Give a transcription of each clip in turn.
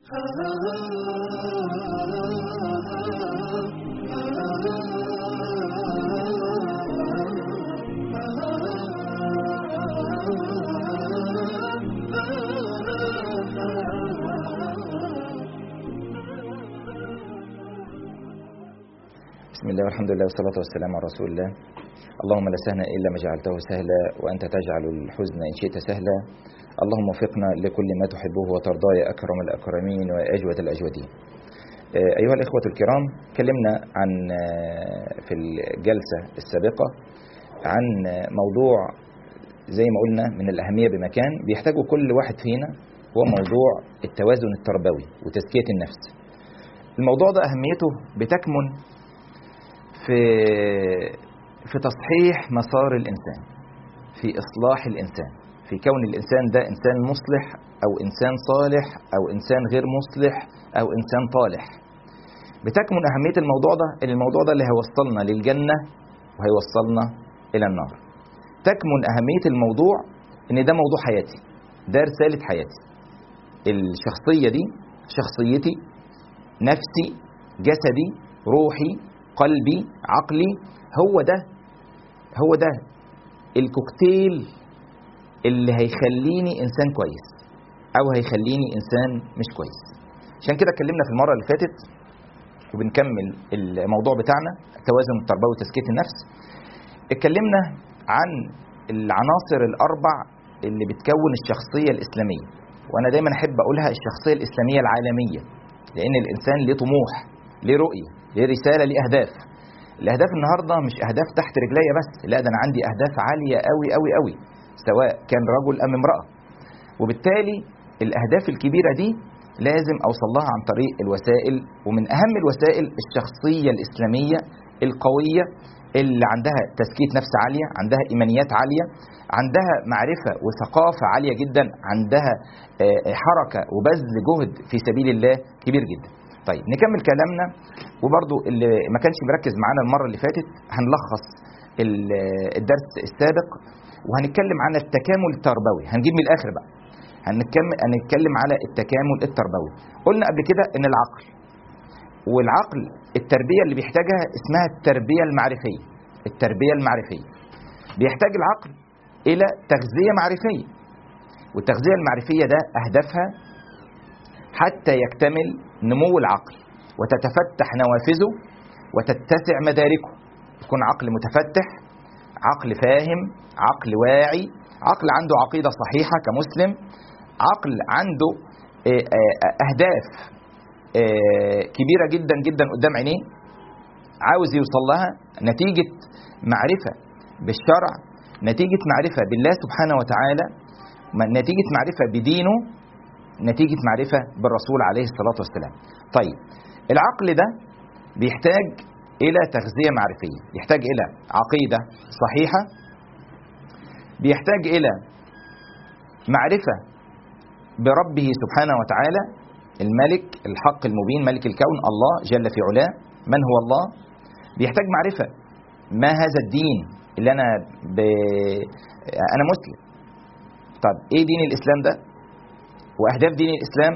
بسم الله والحمد لله والصلاة والسلام على رسول الله اللهم لا سهل إلا ما جعلته سهلا وأنت تجعل الحزن إن شئت سهلا اللهم وفقنا لكل ما تحبه وترضاه يا أكرم الأكرمين وأجود الأجودين آه، أيها الإخوة الكرام تكلمنا عن آه، في الجلسة السابقة عن آه، موضوع زي ما قلنا من الأهمية بمكان بيحتاجه كل واحد فينا هو موضوع التوازن التربوي وتزكية النفس الموضوع ده أهميته بتكمن في في تصحيح مسار الإنسان في إصلاح الإنسان في كون الإنسان ده إنسان مصلح أو إنسان صالح أو إنسان غير مصلح أو إنسان طالح بتكمن أهمية الموضوع ده إن الموضوع ده اللي هيوصلنا للجنة وهيوصلنا إلى النار تكمن أهمية الموضوع إن ده موضوع حياتي ده رسالة حياتي الشخصية دي شخصيتي نفسي جسدي روحي قلبي عقلي هو ده هو ده الكوكتيل اللي هيخليني انسان كويس او هيخليني انسان مش كويس عشان كده اتكلمنا في المره اللي فاتت وبنكمل الموضوع بتاعنا التوازن التربوي وتزكيه النفس اتكلمنا عن العناصر الاربع اللي بتكون الشخصيه الاسلاميه وانا دايما احب اقولها الشخصيه الاسلاميه العالميه لان الانسان ليه طموح ليه رؤيه ليه رساله ليه اهداف الاهداف النهارده مش اهداف تحت رجليا بس لا ده انا عندي اهداف عاليه قوي قوي قوي سواء كان رجل ام امراه وبالتالي الاهداف الكبيره دي لازم اوصل لها عن طريق الوسائل ومن اهم الوسائل الشخصيه الاسلاميه القويه اللي عندها تزكيه نفس عاليه عندها ايمانيات عاليه عندها معرفه وثقافه عاليه جدا عندها حركه وبذل جهد في سبيل الله كبير جدا طيب نكمل كلامنا وبرضو اللي ما كانش مركز معانا المره اللي فاتت هنلخص الدرس السابق وهنتكلم عن التكامل التربوي هنجيب من الاخر بقى هنتكلم هنتكلم على التكامل التربوي قلنا قبل كده ان العقل والعقل التربيه اللي بيحتاجها اسمها التربيه المعرفيه التربيه المعرفيه بيحتاج العقل الى تغذيه معرفيه والتغذيه المعرفيه ده اهدافها حتى يكتمل نمو العقل وتتفتح نوافذه وتتسع مداركه يكون عقل متفتح عقل فاهم عقل واعي عقل عنده عقيدة صحيحة كمسلم عقل عنده أهداف كبيرة جدا جدا قدام عينيه عاوز يوصل لها نتيجة معرفة بالشرع نتيجة معرفة بالله سبحانه وتعالى نتيجة معرفة بدينه نتيجة معرفة بالرسول عليه الصلاة والسلام طيب العقل ده بيحتاج إلى تغذية معرفية يحتاج إلى عقيدة صحيحة بيحتاج إلى معرفة بربه سبحانه وتعالى الملك الحق المبين ملك الكون الله جل في علاه من هو الله بيحتاج معرفة ما هذا الدين اللي أنا ب... أنا مسلم طب إيه دين الإسلام ده واهداف دين الاسلام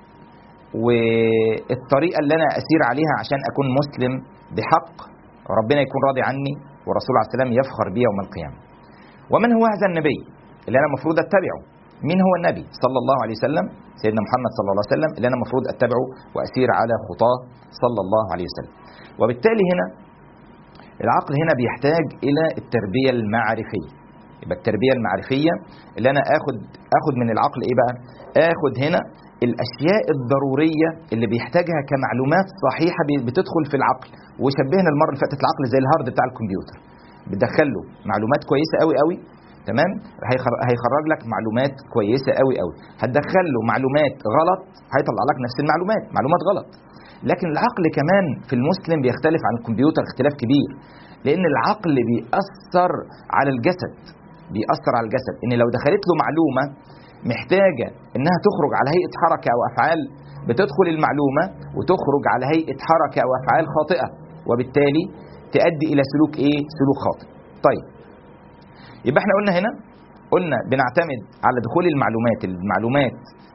والطريقه اللي انا اسير عليها عشان اكون مسلم بحق ربنا يكون راضي عني والرسول عليه السلام يفخر بي يوم القيامه ومن هو هذا النبي اللي انا المفروض اتبعه مين هو النبي صلى الله عليه وسلم سيدنا محمد صلى الله عليه وسلم اللي انا المفروض اتبعه واسير على خطاه صلى الله عليه وسلم وبالتالي هنا العقل هنا بيحتاج الى التربيه المعرفيه يبقى التربيه المعرفيه اللي انا اخد اخد من العقل ايه بقى اخد هنا الاشياء الضروريه اللي بيحتاجها كمعلومات صحيحه بتدخل في العقل وشبهنا المره اللي فاتت العقل زي الهارد بتاع الكمبيوتر بتدخل له معلومات كويسه قوي قوي تمام هيخرج لك معلومات كويسه قوي قوي هتدخل له معلومات غلط هيطلع لك نفس المعلومات معلومات غلط لكن العقل كمان في المسلم بيختلف عن الكمبيوتر اختلاف كبير لان العقل بيأثر على الجسد بيأثر على الجسد ان لو دخلت له معلومه محتاجه انها تخرج على هيئه حركه او افعال بتدخل المعلومه وتخرج على هيئه حركه او افعال خاطئه وبالتالي تؤدي الى سلوك ايه؟ سلوك خاطئ. طيب يبقى احنا قلنا هنا قلنا بنعتمد على دخول المعلومات المعلومات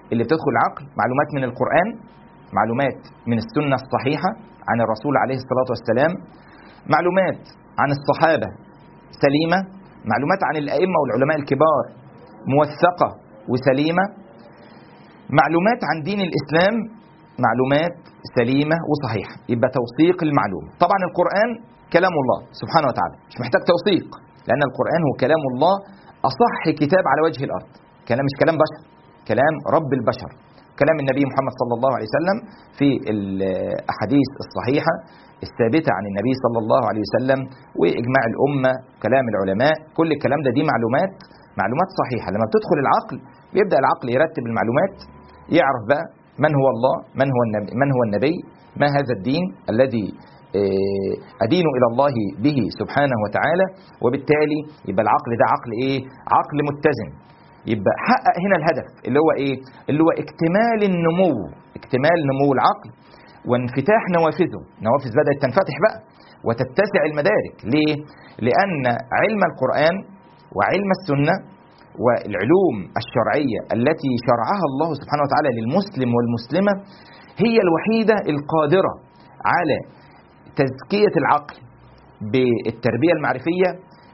اللي بتدخل العقل معلومات من القرآن معلومات من السنة الصحيحة عن الرسول عليه الصلاة والسلام معلومات عن الصحابة سليمة معلومات عن الأئمة والعلماء الكبار موثقة وسليمة معلومات عن دين الإسلام معلومات سليمة وصحيحة يبقى توثيق المعلومة طبعا القرآن كلام الله سبحانه وتعالى مش محتاج توثيق لأن القرآن هو كلام الله أصح كتاب على وجه الأرض كلام مش كلام بشر كلام رب البشر كلام النبي محمد صلى الله عليه وسلم في الأحاديث الصحيحة الثابتة عن النبي صلى الله عليه وسلم وإجماع الأمة كلام العلماء كل الكلام ده دي معلومات معلومات صحيحة لما بتدخل العقل بيبدأ العقل يرتب المعلومات يعرف بقى من هو الله من هو النبي من هو النبي ما هذا الدين الذي أدين إلى الله به سبحانه وتعالى وبالتالي يبقى العقل ده عقل إيه؟ عقل متزن يبقى حقق هنا الهدف اللي هو إيه؟ اللي هو اكتمال النمو اكتمال نمو العقل وانفتاح نوافذه نوافذ بدأت تنفتح بقى وتتسع المدارك ليه؟ لأن علم القرآن وعلم السنة والعلوم الشرعية التي شرعها الله سبحانه وتعالى للمسلم والمسلمة هي الوحيدة القادرة على تزكية العقل بالتربية المعرفية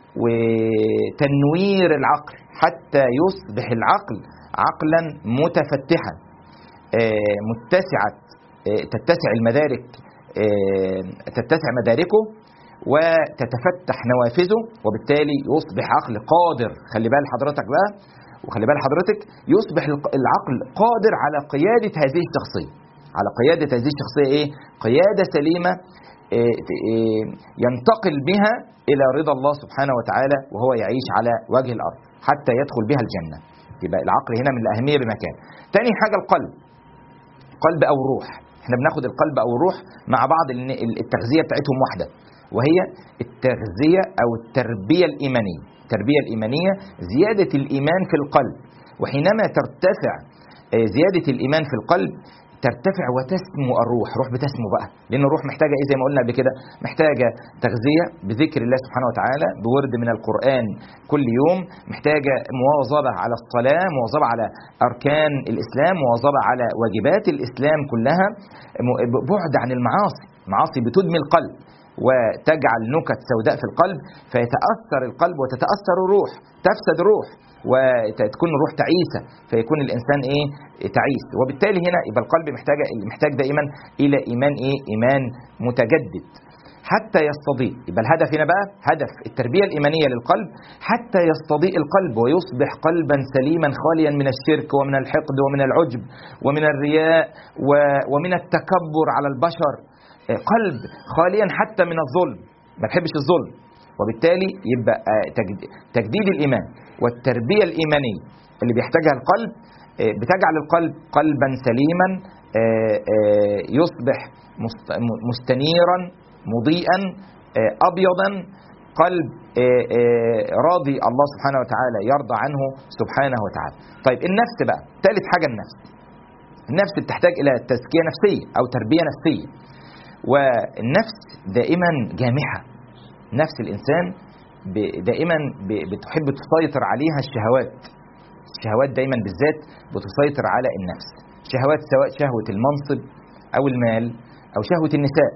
وتنوير العقل حتى يصبح العقل عقلا متفتحا متسعة تتسع المدارك تتسع مداركه وتتفتح نوافذه وبالتالي يصبح عقل قادر خلي بال حضرتك بقى وخلي بال حضرتك يصبح العقل قادر على قيادة هذه الشخصية على قيادة هذه الشخصية ايه قيادة سليمة ينتقل بها إلى رضا الله سبحانه وتعالى وهو يعيش على وجه الأرض حتى يدخل بها الجنة يبقى العقل هنا من الأهمية بمكان تاني حاجة القلب قلب أو روح احنا بناخد القلب أو الروح مع بعض التغذية بتاعتهم واحدة وهي التغذية أو التربية الإيمانية التربية الإيمانية زيادة الإيمان في القلب وحينما ترتفع زيادة الإيمان في القلب ترتفع وتسمو الروح روح بتسمو بقى لان الروح محتاجه ايه زي ما قلنا قبل كده محتاجه تغذيه بذكر الله سبحانه وتعالى بورد من القران كل يوم محتاجه مواظبه على الصلاه مواظبه على اركان الاسلام مواظبه على واجبات الاسلام كلها بعد عن المعاصي المعاصي بتدمي القلب وتجعل نكت سوداء في القلب فيتاثر القلب وتتاثر الروح تفسد الروح وتكون الروح تعيسه فيكون الانسان ايه تعيس وبالتالي هنا يبقى القلب محتاج محتاج دائما الى ايمان ايه ايمان متجدد حتى يستضيء يبقى الهدف هنا بقى هدف التربيه الايمانيه للقلب حتى يستضيء القلب ويصبح قلبا سليما خاليا من الشرك ومن الحقد ومن العجب ومن الرياء ومن التكبر على البشر قلب خاليا حتى من الظلم ما بحبش الظلم وبالتالي يبقى تجديد الايمان والتربيه الايمانيه اللي بيحتاجها القلب بتجعل القلب قلبا سليما يصبح مستنيرا مضيئا ابيضا قلب راضي الله سبحانه وتعالى يرضى عنه سبحانه وتعالى طيب النفس بقى ثالث حاجه النفس النفس بتحتاج الى تزكيه نفسيه او تربيه نفسيه والنفس دائما جامحه نفس الانسان دائما بتحب تسيطر عليها الشهوات الشهوات دايما بالذات بتسيطر على النفس شهوات سواء شهوة المنصب أو المال أو شهوة النساء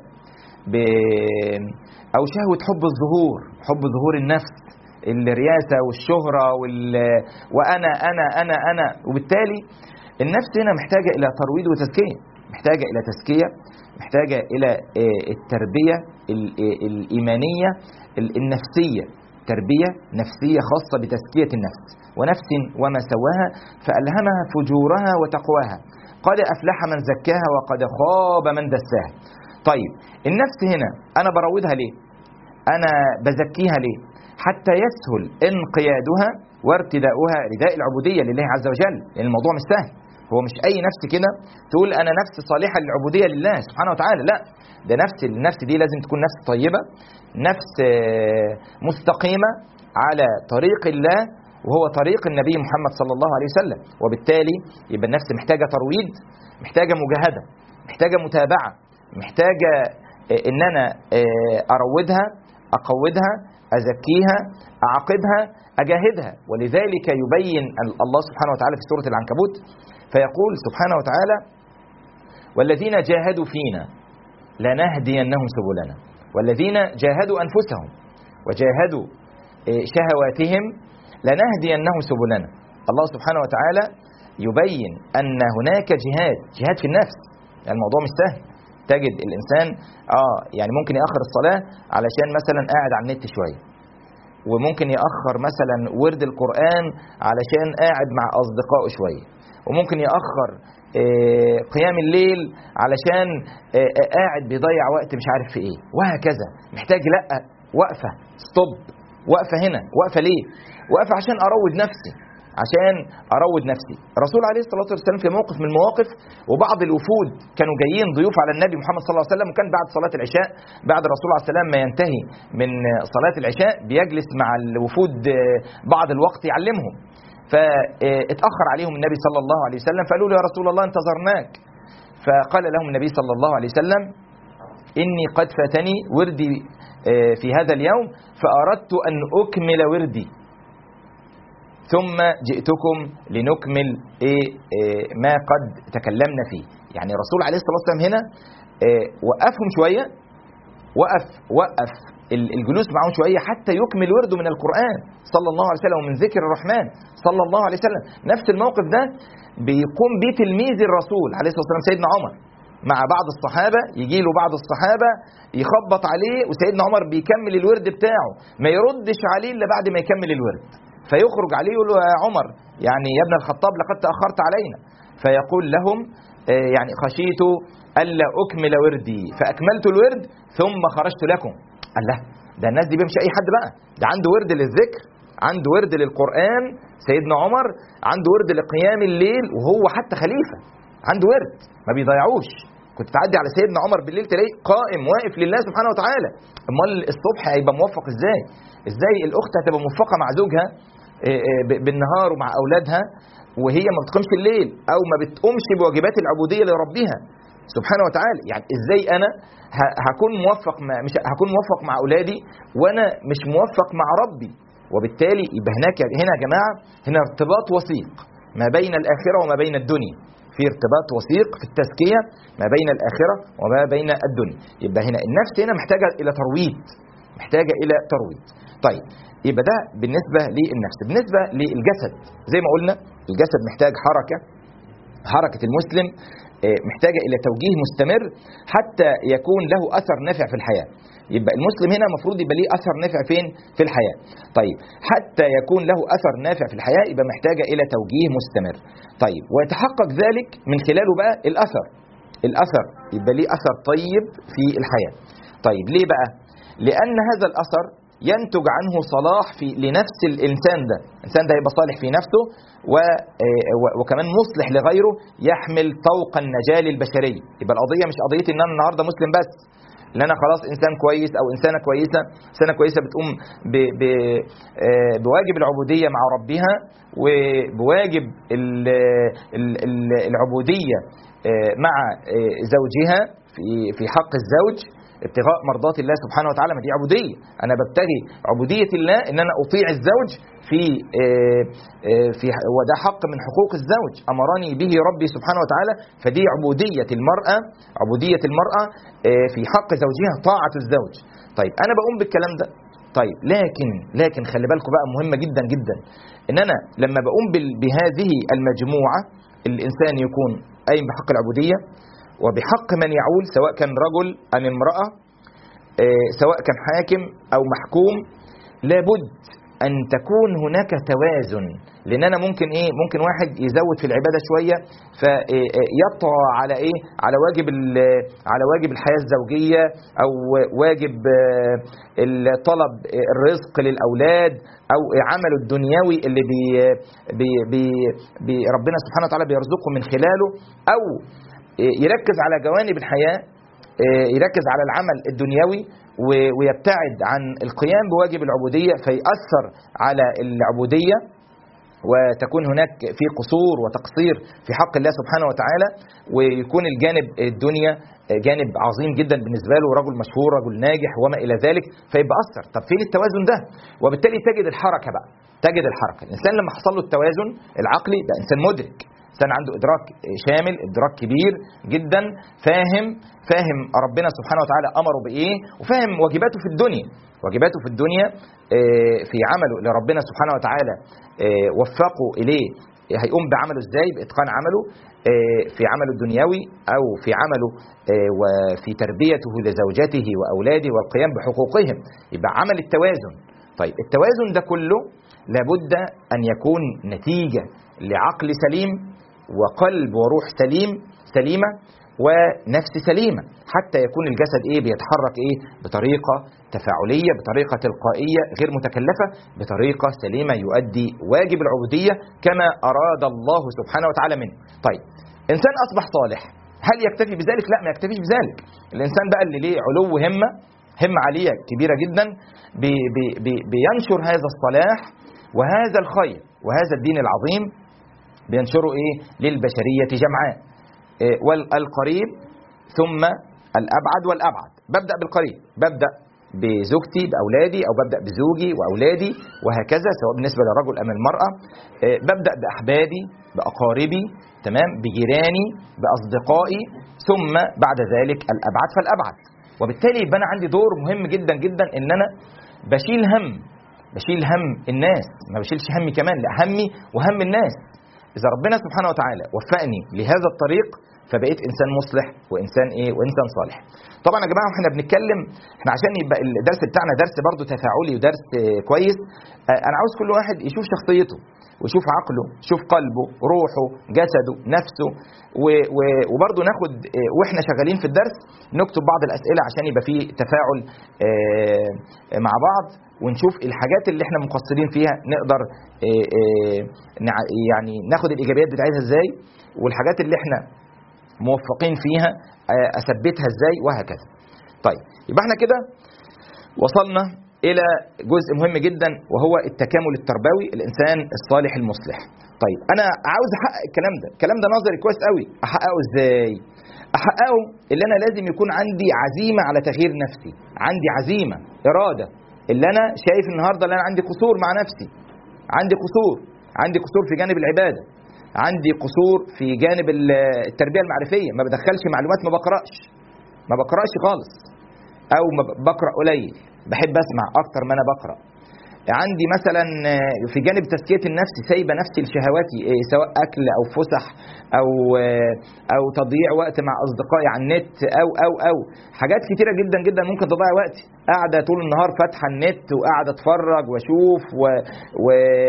أو شهوة حب الظهور حب ظهور النفس الرياسة والشهرة وال... وأنا أنا أنا أنا وبالتالي النفس هنا محتاجة إلى ترويض وتزكية محتاجة إلى تزكية محتاجة إلى التربية الإيمانية النفسية تربية نفسية خاصة بتزكية النفس ونفس وما سواها فألهمها فجورها وتقواها قد أفلح من زكاها وقد خاب من دساها طيب النفس هنا أنا بروضها ليه أنا بزكيها ليه حتى يسهل انقيادها وارتداؤها رداء العبودية لله عز وجل لأن الموضوع مش سهل هو مش اي نفس كده تقول انا نفس صالحه للعبوديه لله سبحانه وتعالى لا ده نفس النفس دي لازم تكون نفس طيبه نفس مستقيمه على طريق الله وهو طريق النبي محمد صلى الله عليه وسلم وبالتالي يبقى النفس محتاجه ترويض محتاجه مجاهده محتاجه متابعه محتاجه ان انا اروضها اقودها ازكيها اعاقبها اجاهدها ولذلك يبين الله سبحانه وتعالى في سوره العنكبوت فيقول سبحانه وتعالى والذين جاهدوا فينا لنهدينهم سبلنا والذين جاهدوا أنفسهم وجاهدوا إيه، شهواتهم لنهدينهم سبلنا الله سبحانه وتعالى يبين أن هناك جهاد جهاد في النفس يعني الموضوع مش سهل تجد الإنسان آه يعني ممكن يأخر الصلاة علشان مثلا قاعد على النت شوية وممكن يأخر مثلا ورد القرآن علشان قاعد مع أصدقائه شوية وممكن يأخر آه، قيام الليل علشان آه، آه، قاعد بيضيع وقت مش عارف في ايه وهكذا محتاج لا وقفة ستوب وقفة هنا وقفة ليه وقفة عشان أروض نفسي عشان اروض نفسي الرسول عليه الصلاه والسلام في موقف من المواقف وبعض الوفود كانوا جايين ضيوف على النبي محمد صلى الله عليه وسلم وكان بعد صلاه العشاء بعد الرسول عليه السلام ما ينتهي من صلاه العشاء بيجلس مع الوفود بعض الوقت يعلمهم فاتاخر عليهم النبي صلى الله عليه وسلم فقالوا له يا رسول الله انتظرناك فقال لهم النبي صلى الله عليه وسلم اني قد فاتني وردي في هذا اليوم فاردت ان اكمل وردي ثم جئتكم لنكمل إيه إيه ما قد تكلمنا فيه يعني الرسول عليه الصلاة والسلام هنا إيه وقفهم شوية وقف وقف الجلوس معهم شوية حتى يكمل ورده من القرآن صلى الله عليه وسلم ومن ذكر الرحمن صلى الله عليه وسلم نفس الموقف ده بيقوم به تلميذ الرسول عليه الصلاة والسلام سيدنا عمر مع بعض الصحابة يجي له بعض الصحابة يخبط عليه وسيدنا عمر بيكمل الورد بتاعه ما يردش عليه إلا بعد ما يكمل الورد فيخرج عليه يقول له يا عمر يعني يا ابن الخطاب لقد تأخرت علينا فيقول لهم يعني خشيت ألا أكمل وردي فأكملت الورد ثم خرجت لكم الله ده الناس دي بيمشي أي حد بقى ده عنده ورد للذكر عنده ورد للقرآن سيدنا عمر عنده ورد لقيام الليل وهو حتى خليفة عنده ورد ما بيضيعوش كنت تعدي على سيدنا عمر بالليل تلاقيه قائم واقف لله سبحانه وتعالى امال الصبح هيبقى موفق ازاي ازاي الاخت هتبقى موفقه مع زوجها بالنهار ومع اولادها وهي ما بتقومش الليل او ما بتقومش بواجبات العبوديه لربها سبحانه وتعالى يعني ازاي انا هكون موفق مع مش هكون موفق مع اولادي وانا مش موفق مع ربي وبالتالي يبقى هناك هنا يا جماعه هنا ارتباط وثيق ما بين الاخره وما بين الدنيا في ارتباط وثيق في التزكيه ما بين الاخره وما بين الدنيا يبقى هنا النفس هنا محتاجه الى ترويض محتاجه الى ترويض طيب يبقى ده بالنسبة للنفس بالنسبة للجسد زي ما قلنا الجسد محتاج حركة حركة المسلم محتاجة إلى توجيه مستمر حتى يكون له أثر نافع في الحياة يبقى المسلم هنا المفروض يبقى ليه أثر نافع فين في الحياة طيب حتى يكون له أثر نافع في الحياة يبقى محتاجة إلى توجيه مستمر طيب ويتحقق ذلك من خلاله بقى الأثر الأثر يبقى ليه أثر طيب في الحياة طيب ليه بقى لأن هذا الأثر ينتج عنه صلاح في لنفس الانسان ده الانسان ده هيبقى صالح في نفسه و وكمان مصلح لغيره يحمل طوق النجاه للبشريه يبقى القضيه مش قضيه ان انا النهارده مسلم بس ان انا خلاص انسان كويس او انسانه كويسه انسانه كويسه بتقوم ب ب بواجب العبوديه مع ربها وبواجب العبوديه مع زوجها في في حق الزوج ابتغاء مرضات الله سبحانه وتعالى ما دي عبوديه انا ببتغي عبوديه الله ان انا اطيع الزوج في في وده حق من حقوق الزوج امرني به ربي سبحانه وتعالى فدي عبوديه المراه عبوديه المراه في حق زوجها طاعه الزوج طيب انا بقوم بالكلام ده طيب لكن لكن خلي بالكم بقى مهمه جدا جدا ان انا لما بقوم بهذه المجموعه الانسان يكون قايم بحق العبوديه وبحق من يعول سواء كان رجل أم امرأة سواء كان حاكم أو محكوم لابد أن تكون هناك توازن لأن أنا ممكن إيه ممكن واحد يزود في العبادة شوية فيطغى على إيه على واجب على واجب الحياة الزوجية أو واجب طلب الرزق للأولاد أو عمله الدنيوي اللي بي بي بي بي ربنا سبحانه وتعالى بيرزقه من خلاله أو يركز على جوانب الحياة يركز على العمل الدنيوي ويبتعد عن القيام بواجب العبودية فيأثر على العبودية وتكون هناك في قصور وتقصير في حق الله سبحانه وتعالى ويكون الجانب الدنيا جانب عظيم جدا بالنسبه له رجل مشهور رجل ناجح وما الى ذلك فيبقى اثر طب فين التوازن ده وبالتالي تجد الحركه بقى تجد الحركه الانسان لما حصل له التوازن العقلي ده انسان مدرك انسان عنده ادراك شامل ادراك كبير جدا فاهم فاهم ربنا سبحانه وتعالى امره بايه وفاهم واجباته في الدنيا واجباته في الدنيا آه، في عمله اللي ربنا سبحانه وتعالى آه، وفقه اليه هيقوم بعمله ازاي باتقان عمله آه، في عمله الدنيوي او في عمله آه، وفي تربيته لزوجته واولاده والقيام بحقوقهم يبقى عمل التوازن طيب التوازن ده كله لابد ان يكون نتيجه لعقل سليم وقلب وروح سليم سليمه ونفس سليمه حتى يكون الجسد ايه بيتحرك ايه بطريقه تفاعليه بطريقه تلقائيه غير متكلفه بطريقه سليمه يؤدي واجب العبوديه كما اراد الله سبحانه وتعالى منه. طيب انسان اصبح صالح هل يكتفي بذلك؟ لا ما يكتفيش بذلك. الانسان بقى اللي ليه علو همه همه عاليه كبيره جدا بي بي بي بينشر هذا الصلاح وهذا الخير وهذا الدين العظيم بينشره ايه؟ للبشريه جمعاء. إيه، والقريب ثم الابعد والابعد ببدا بالقريب ببدا بزوجتي باولادي او ببدا بزوجي واولادي وهكذا سواء بالنسبه للرجل ام المراه إيه، ببدا باحبابي باقاربي تمام بجيراني باصدقائي ثم بعد ذلك الابعد فالابعد وبالتالي يبقى انا عندي دور مهم جدا جدا ان انا بشيل هم بشيل هم الناس ما بشيلش همي كمان لا همي وهم الناس اذا ربنا سبحانه وتعالى وفقني لهذا الطريق فبقيت انسان مصلح وانسان ايه وانسان صالح طبعا يا جماعه واحنا بنتكلم احنا عشان يبقى الدرس بتاعنا درس برضه تفاعلي ودرس آه، كويس آه، انا عاوز كل واحد يشوف شخصيته ويشوف عقله يشوف قلبه روحه جسده نفسه و- و- وبرضه ناخد آه، واحنا شغالين في الدرس نكتب بعض الاسئله عشان يبقى في تفاعل آه، آه، مع بعض ونشوف الحاجات اللي احنا مقصرين فيها نقدر آه، آه، نع- يعني ناخد الايجابيات بتاعتها ازاي والحاجات اللي احنا موفقين فيها آه، اثبتها ازاي وهكذا طيب يبقى احنا كده وصلنا الى جزء مهم جدا وهو التكامل التربوي الانسان الصالح المصلح طيب انا عاوز احقق الكلام ده الكلام ده نظري كويس قوي احققه ازاي احققه اللي انا لازم يكون عندي عزيمه على تغيير نفسي عندي عزيمه اراده اللي انا شايف النهارده اللي انا عندي قصور مع نفسي عندي قصور عندي قصور في جانب العباده عندي قصور في جانب ال- التربيه المعرفيه ما بدخلش معلومات ما بقراش ما بقراش خالص او ما ب- بقرا قليل بحب اسمع اكتر ما انا بقرا عندي مثلا آه، في جانب تزكيه النفس سايبه نفسي لشهواتي آه، سواء اكل او فسح او آه، او تضييع وقت مع اصدقائي على النت او او او حاجات كتيره جدا جدا ممكن تضيع وقتي قاعده طول النهار فاتحه النت وقاعده اتفرج واشوف و و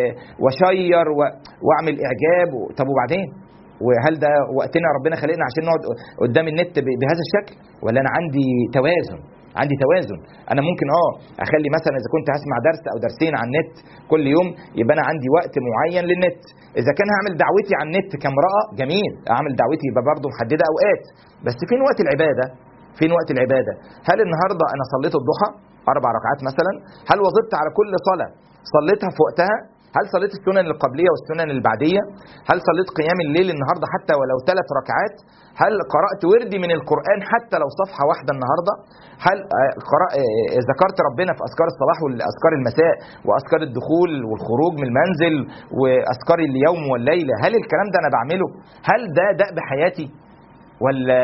واشير و واعمل اعجاب و... طب وبعدين وهل ده وقتنا ربنا خلقنا عشان نقعد قدام النت ب- بهذا الشكل ولا انا عندي توازن عندي توازن انا ممكن اه اخلي مثلا اذا كنت هسمع درس او درسين على النت كل يوم يبقى انا عندي وقت معين للنت اذا كان هعمل دعوتي على النت كامراه جميل اعمل دعوتي يبقى برضه محدده اوقات بس فين وقت العباده فين وقت العباده هل النهارده انا صليت الضحى اربع ركعات مثلا هل وظبت على كل صلاه صليتها في وقتها هل صليت السنن القبليه والسنن البعديه هل صليت قيام الليل النهارده حتى ولو ثلاث ركعات هل قرات وردي من القران حتى لو صفحه واحده النهارده هل آه، قرأ آه، ذكرت ربنا في اذكار الصباح واذكار المساء واذكار الدخول والخروج من المنزل واذكار اليوم والليله هل الكلام ده انا بعمله هل ده دأب حياتي ولا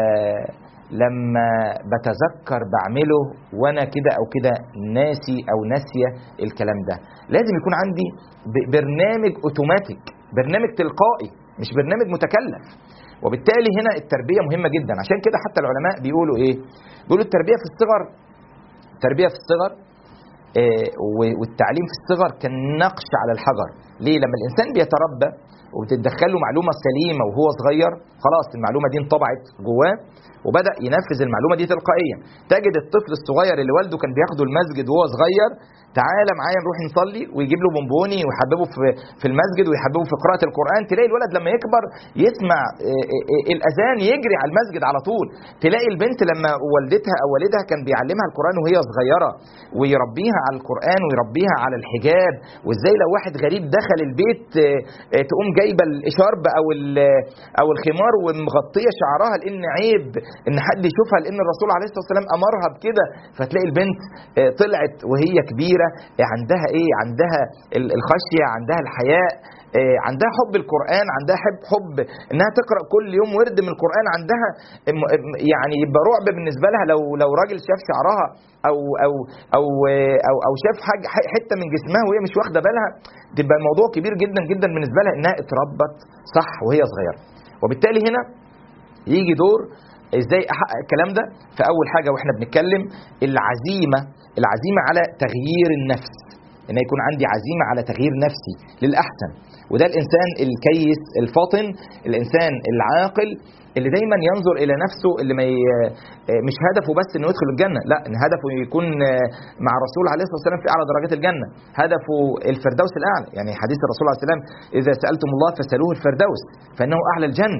لما بتذكر بعمله وانا كده او كده ناسي او ناسيه الكلام ده لازم يكون عندي ب- برنامج اوتوماتيك برنامج تلقائي مش برنامج متكلف وبالتالي هنا التربيه مهمه جدا عشان كده حتى العلماء بيقولوا ايه بيقولوا التربيه في الصغر التربيه في الصغر آه، و- والتعليم في الصغر كالنقش على الحجر ليه لما الانسان بيتربى وبتدخل له معلومه سليمه وهو صغير خلاص المعلومه دي انطبعت جواه وبدا ينفذ المعلومه دي تلقائيا تجد الطفل الصغير اللي والده كان بياخده المسجد وهو صغير تعالى معايا نروح نصلي ويجيب له بونبوني ويحببه في في المسجد ويحببه في قراءه القران تلاقي الولد لما يكبر يسمع آه، آه، آه، الاذان يجري على المسجد على طول تلاقي البنت لما والدتها او والدها كان بيعلمها القران وهي صغيره ويربيها على القران ويربيها على الحجاب وازاي لو واحد غريب دخل البيت آه، آه، تقوم جايبه الاشارب او ال- او الخمار ومغطيه شعرها لان عيب ان حد يشوفها لان الرسول عليه الصلاه والسلام امرها بكده فتلاقي البنت آه، طلعت وهي كبيره آه، عندها ايه عندها ال- الخشيه عندها الحياء آه، عندها حب القران عندها حب حب انها تقرا كل يوم ورد من القران عندها م- م- يعني يبقى رعب بالنسبه لها لو لو راجل شاف شعرها او او او آه، او او شاف حاجه ح- حته من جسمها وهي مش واخده بالها تبقى الموضوع كبير جدا جدا بالنسبه لها انها اتربت صح وهي صغيره وبالتالي هنا يجي دور ازاي احقق الكلام ده فاول حاجه واحنا بنتكلم العزيمه العزيمه على تغيير النفس ان يكون عندي عزيمه على تغيير نفسي للاحسن وده الانسان الكيس الفاطن الانسان العاقل اللي دايما ينظر الى نفسه اللي ما ي... مش هدفه بس انه يدخل الجنه لا ان هدفه يكون مع الرسول عليه الصلاه والسلام في اعلى درجات الجنه هدفه الفردوس الاعلى يعني حديث الرسول عليه الصلاه والسلام اذا سالتم الله فسالوه الفردوس فانه اعلى الجنه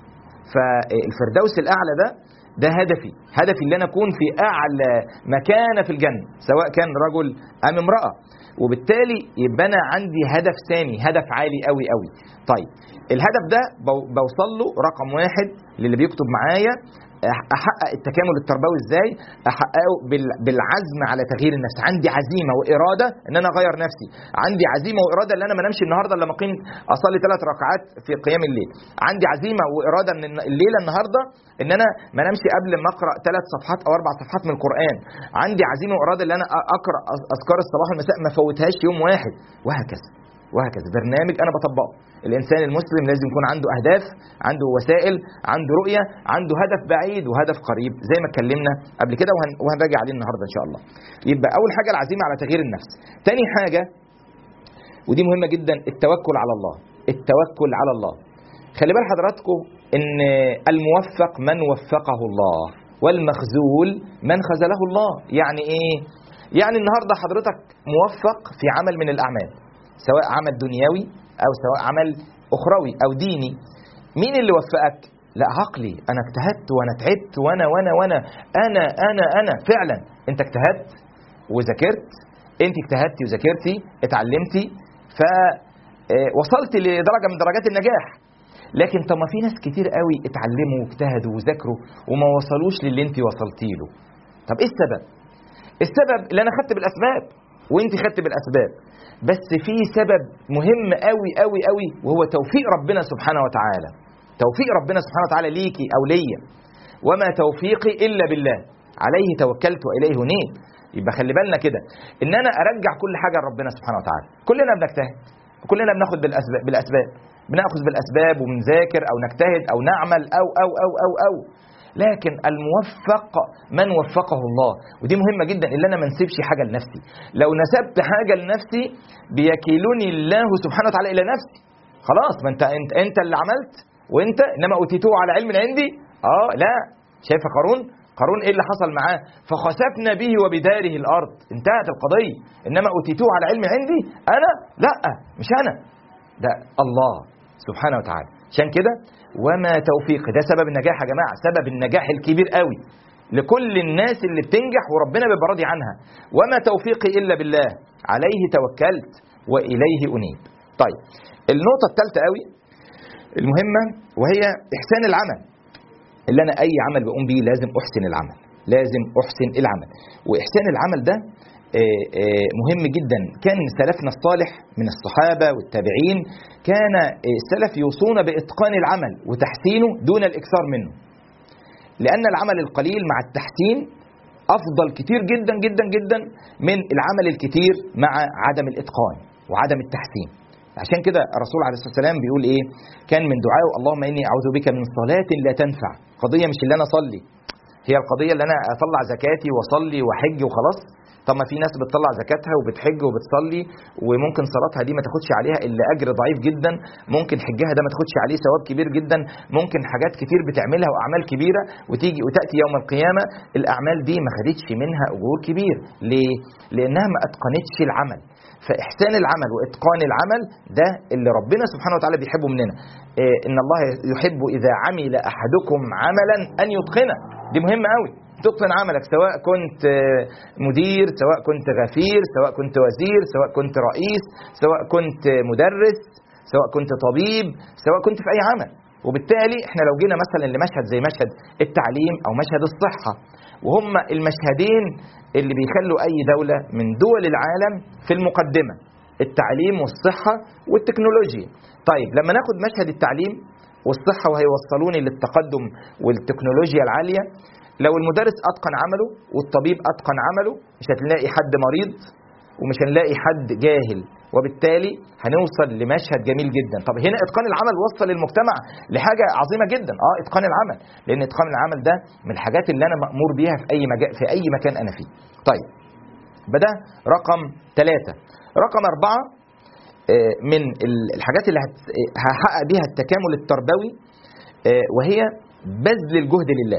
فالفردوس الاعلى ده ده هدفي هدفي اللي انا اكون في اعلى مكانه في الجنه سواء كان رجل ام امراه وبالتالي يبقى انا عندي هدف ثاني هدف عالي قوي قوي طيب الهدف ده بو- بوصل له رقم واحد للي بيكتب معايا أح- احقق التكامل التربوي ازاي احققه بال- بالعزم على تغيير النفس عندي عزيمه واراده ان انا اغير نفسي عندي عزيمه واراده ان انا ما انامش النهارده الا لما اقيم اصلي ثلاث ركعات في قيام الليل عندي عزيمه واراده ان الن- الليله النهارده ان انا ما انامش قبل ما اقرا ثلاث صفحات او اربع صفحات من القران عندي عزيمه واراده ان انا أ- اقرا أذ- اذكار الصباح والمساء ما فوتهاش يوم واحد وهكذا وهكذا برنامج انا بطبقه الانسان المسلم لازم يكون عنده اهداف عنده وسائل عنده رؤيه عنده هدف بعيد وهدف قريب زي ما اتكلمنا قبل كده وهن... وهنراجع عليه النهارده ان شاء الله يبقى اول حاجه العزيمه على تغيير النفس تاني حاجه ودي مهمه جدا التوكل على الله التوكل على الله خلي بال حضراتكم ان الموفق من وفقه الله والمخذول من خذله الله يعني ايه يعني النهارده حضرتك موفق في عمل من الاعمال سواء عمل دنيوي او سواء عمل اخروي او ديني مين اللي وفقك لا عقلي انا اجتهدت وانا تعبت وانا وانا وانا انا انا انا فعلا انت اجتهدت وذاكرت انت اجتهدتي وذاكرتي اتعلمتي فوصلت لدرجه من درجات النجاح لكن طب ما في ناس كتير قوي اتعلموا واجتهدوا وذاكروا وما وصلوش للي انت وصلتي له طب ايه السبب السبب اللي انا خدت بالاسباب وانت خدت بالاسباب بس في سبب مهم قوي قوي قوي وهو توفيق ربنا سبحانه وتعالى توفيق ربنا سبحانه وتعالى ليكي او ليا وما توفيقي الا بالله عليه توكلت واليه انيب يبقى خلي بالنا كده ان انا ارجع كل حاجه لربنا سبحانه وتعالى كلنا بنجتهد وكلنا بناخد بالاسباب بالاسباب بناخذ بالاسباب وبنذاكر او نجتهد او نعمل او او او او او لكن الموفق من وفقه الله ودي مهمة جدا اللي أنا ما نسيبش حاجة لنفسي لو نسبت حاجة لنفسي بيكيلني الله سبحانه وتعالى إلى نفسي خلاص ما أنت أنت, انت اللي عملت وأنت إنما أوتيتوه على علم عندي آه لا شايف قارون قارون ايه اللي حصل معاه فخسفنا به وبداره الارض انتهت القضيه انما اوتيتوه على علم عندي انا لا مش انا ده الله سبحانه وتعالى عشان كده وما توفيقي ده سبب النجاح يا جماعه سبب النجاح الكبير قوي لكل الناس اللي بتنجح وربنا بيبقى راضي عنها وما توفيقي الا بالله عليه توكلت واليه انيب طيب النقطه الثالثه قوي المهمه وهي احسان العمل اللي انا اي عمل بقوم بيه لازم احسن العمل لازم احسن العمل واحسان العمل ده آه، آه، مهم جدا كان سلفنا الصالح من الصحابه والتابعين كان آه، السلف يوصون باتقان العمل وتحسينه دون الاكثار منه لان العمل القليل مع التحسين افضل كتير جدا جدا جدا من العمل الكتير مع عدم الاتقان وعدم التحسين عشان كده الرسول عليه الصلاه والسلام بيقول ايه كان من دعائه اللهم اني اعوذ بك من صلاه لا تنفع قضيه مش اللي انا اصلي هي القضيه اللي انا اطلع زكاتي واصلي واحج وخلاص طب ما في ناس بتطلع زكاتها وبتحج وبتصلي وممكن صلاتها دي ما تاخدش عليها الا اجر ضعيف جدا ممكن حجها ده ما تاخدش عليه ثواب كبير جدا ممكن حاجات كتير بتعملها واعمال كبيره وتيجي وتاتي يوم القيامه الاعمال دي ما خدتش منها اجور كبير ليه لانها ما اتقنتش العمل فاحسان العمل واتقان العمل ده اللي ربنا سبحانه وتعالى بيحبه مننا إيه ان الله يحب اذا عمل احدكم عملا ان يتقنه دي مهمه قوي تتقن عملك سواء كنت آه، مدير سواء كنت غفير سواء كنت وزير سواء كنت رئيس سواء كنت مدرس سواء كنت طبيب سواء كنت في اي عمل وبالتالي احنا لو جينا مثلا لمشهد زي مشهد التعليم او مشهد الصحه وهم المشهدين اللي بيخلوا اي دوله من دول العالم في المقدمه التعليم والصحه والتكنولوجيا طيب لما ناخد مشهد التعليم والصحه وهيوصلوني للتقدم والتكنولوجيا العاليه لو المدرس اتقن عمله والطبيب اتقن عمله مش هتلاقي حد مريض ومش هنلاقي حد جاهل وبالتالي هنوصل لمشهد جميل جدا طب هنا اتقان العمل وصل المجتمع لحاجه عظيمه جدا اه اتقان العمل لان اتقان العمل ده من الحاجات اللي انا مامور بيها في اي مجال في اي مكان انا فيه طيب بدا رقم ثلاثة رقم أربعة آه، من ال- الحاجات اللي هت- هحقق بيها التكامل التربوي آه، وهي بذل الجهد لله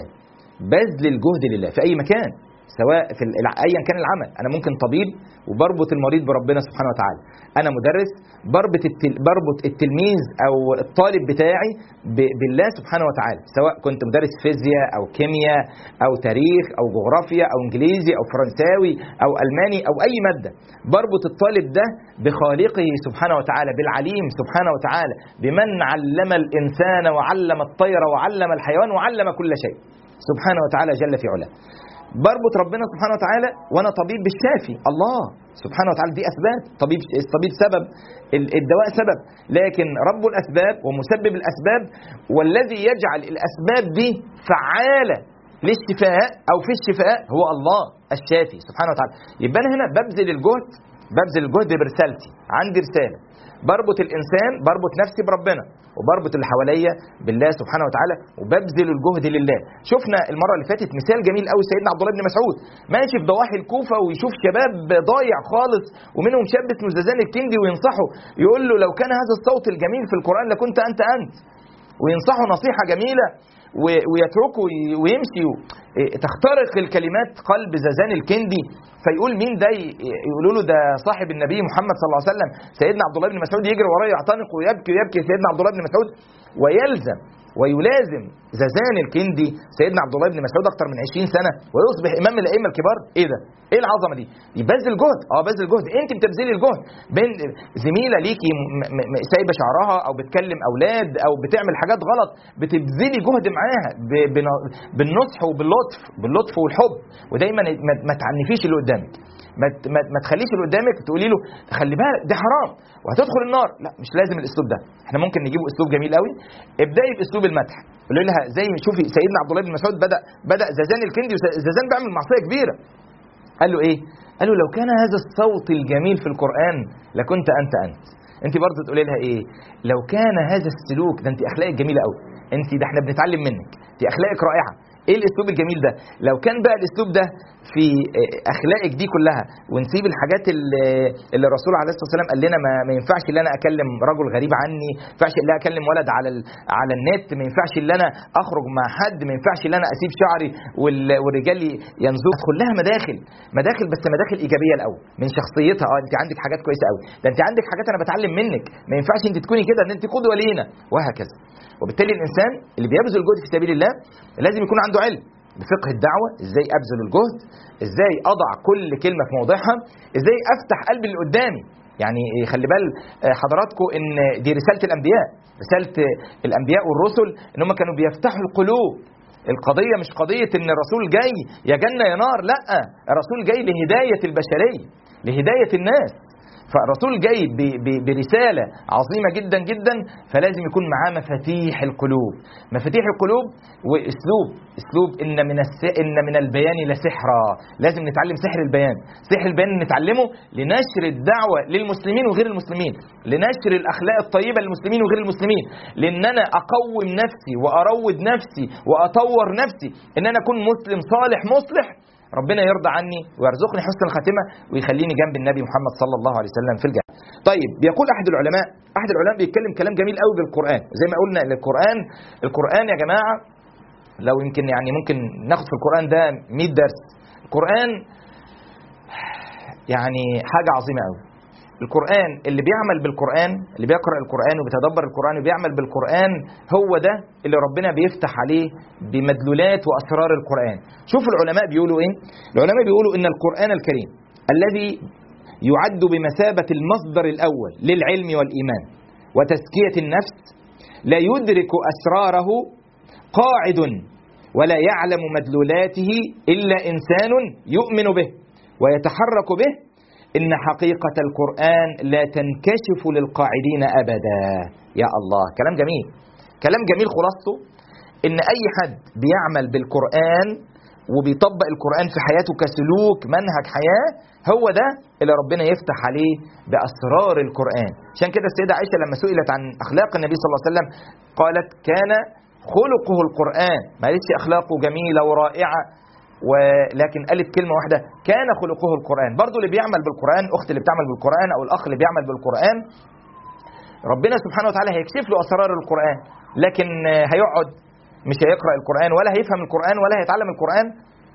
بذل الجهد لله في اي مكان سواء في ال- ايا كان العمل انا ممكن طبيب وبربط المريض بربنا سبحانه وتعالى انا مدرس بربط التل بربط التلميذ او الطالب بتاعي ب- بالله سبحانه وتعالى سواء كنت مدرس فيزياء او كيمياء او تاريخ او جغرافيا او انجليزي او فرنساوي او الماني او اي ماده بربط الطالب ده بخالقه سبحانه وتعالى بالعليم سبحانه وتعالى بمن علم الانسان وعلم الطير وعلم الحيوان وعلم كل شيء سبحانه وتعالى جل في علاه بربط ربنا سبحانه وتعالى وانا طبيب بالشافي الله سبحانه وتعالى دي اسباب طبيب الطبيب سبب ال- الدواء سبب لكن رب الاسباب ومسبب الاسباب والذي يجعل الاسباب دي فعاله للشفاء او في الشفاء هو الله الشافي سبحانه وتعالى يبقى انا هنا ببذل الجهد ببذل الجهد برسالتي عندي رساله بربط الانسان بربط نفسي بربنا وبربط اللي حواليا بالله سبحانه وتعالى وببذل الجهد لله شفنا المره اللي فاتت مثال جميل قوي سيدنا عبد الله بن مسعود ماشي في ضواحي الكوفه ويشوف شباب ضايع خالص ومنهم شاب اسمه زازان الكندي وينصحه يقول له لو كان هذا الصوت الجميل في القران لكنت انت انت وينصحه نصيحه جميله و- ويتركه ي- ويمشي و- إيه، تخترق الكلمات قلب زازان الكندي فيقول مين ده ي- يقولوا له ده صاحب النبي محمد صلى الله عليه وسلم سيدنا عبد الله بن مسعود يجري وراه يعتنق ويبكي ويبكي سيدنا عبد الله بن مسعود ويلزم ويلازم زازان الكندي سيدنا عبد الله بن مسعود اكثر من 20 سنه ويصبح امام الائمه الكبار ايه ده ايه العظمه دي يبذل جهد اه بذل جهد انت بتبذلي الجهد بين زميله ليكي م- م- م- سايبه شعرها او بتكلم اولاد او بتعمل حاجات غلط بتبذلي جهد معاها ب- بن- بالنصح وباللطف باللطف والحب ودايما ما- ما تعنفيش اللي قدامك ما ت- ما ما تخليش اللي قدامك تقولي له خلي بالك ده حرام وهتدخل النار لا مش لازم الاسلوب ده احنا ممكن نجيبه اسلوب جميل قوي ابداي باسلوب المدح قولي لها زي ما شوفي سيدنا عبد الله بن مسعود بدا بدا زازان الكندي وزازان بيعمل معصيه كبيره قال له ايه قال له لو كان هذا الصوت الجميل في القران لكنت انت انت انت برضه تقولي لها ايه لو كان هذا السلوك ده انت اخلاقك جميله قوي انت ده احنا بنتعلم منك انت اخلاقك رائعه ايه الاسلوب الجميل ده لو كان بقى الاسلوب ده في آه، اخلاقك دي كلها ونسيب الحاجات اللي, اللي الرسول عليه الصلاه والسلام قال لنا ما, ما ينفعش ان انا اكلم رجل غريب عني ما ينفعش ان انا اكلم ولد على ال... على النت ما ينفعش ان انا اخرج مع حد ما ينفعش ان انا اسيب شعري وال... والرجال ينزل ادخل لها مداخل مداخل بس مداخل ايجابيه الاول من شخصيتها اه انت عندك حاجات كويسه قوي ده انت عندك حاجات انا بتعلم منك ما ينفعش انت تكوني كده ان انت قدوه لينا وهكذا وبالتالي الانسان اللي بيبذل جهد في سبيل الله لازم يكون عنده علم بفقه الدعوه ازاي ابذل الجهد ازاي اضع كل كلمه في موضعها ازاي افتح قلب اللي قدامي يعني خلي بال حضراتكم ان دي رساله الانبياء رساله الانبياء والرسل ان هم كانوا بيفتحوا القلوب القضية مش قضية إن الرسول جاي يا جنة يا نار، لأ، الرسول جاي لهداية البشرية، لهداية الناس، فالرسول جاي ب- ب- برسالة عظيمة جدا جدا فلازم يكون معاه مفاتيح القلوب مفاتيح القلوب واسلوب اسلوب ان من الس... ان من البيان لسحرا لازم نتعلم سحر البيان سحر البيان نتعلمه لنشر الدعوة للمسلمين وغير المسلمين لنشر الاخلاق الطيبة للمسلمين وغير المسلمين لان انا اقوم نفسي واروض نفسي واطور نفسي ان انا اكون مسلم صالح مصلح ربنا يرضى عني ويرزقني حسن الخاتمه ويخليني جنب النبي محمد صلى الله عليه وسلم في الجنه. طيب بيقول احد العلماء احد العلماء بيتكلم كلام جميل قوي بالقران زي ما قلنا ان القران القران يا جماعه لو يمكن يعني ممكن ناخد في القران ده 100 درس. القران يعني حاجه عظيمه قوي. القرآن اللي بيعمل بالقرآن اللي بيقرأ القرآن وبيتدبر القرآن وبيعمل بالقرآن هو ده اللي ربنا بيفتح عليه بمدلولات وأسرار القرآن شوفوا العلماء بيقولوا إيه العلماء بيقولوا إن القرآن الكريم الذي يعد بمثابة المصدر الأول للعلم والإيمان وتزكية النفس لا يدرك أسراره قاعد ولا يعلم مدلولاته إلا إنسان يؤمن به ويتحرك به إن حقيقة القرآن لا تنكشف للقاعدين أبدا يا الله كلام جميل كلام جميل خلاصته إن أي حد بيعمل بالقرآن وبيطبق القرآن في حياته كسلوك منهج حياة هو ده اللي ربنا يفتح عليه بأسرار القرآن عشان كده السيدة عائشة لما سئلت عن أخلاق النبي صلى الله عليه وسلم قالت كان خلقه القرآن ما قالتش أخلاقه جميلة ورائعة ولكن قالت كلمة واحدة كان خلقه القرآن برضو اللي بيعمل بالقرآن أخت اللي بتعمل بالقرآن أو الأخ اللي بيعمل بالقرآن ربنا سبحانه وتعالى هيكشف له أسرار القرآن لكن هيقعد مش هيقرأ القرآن ولا هيفهم القرآن ولا هيتعلم القرآن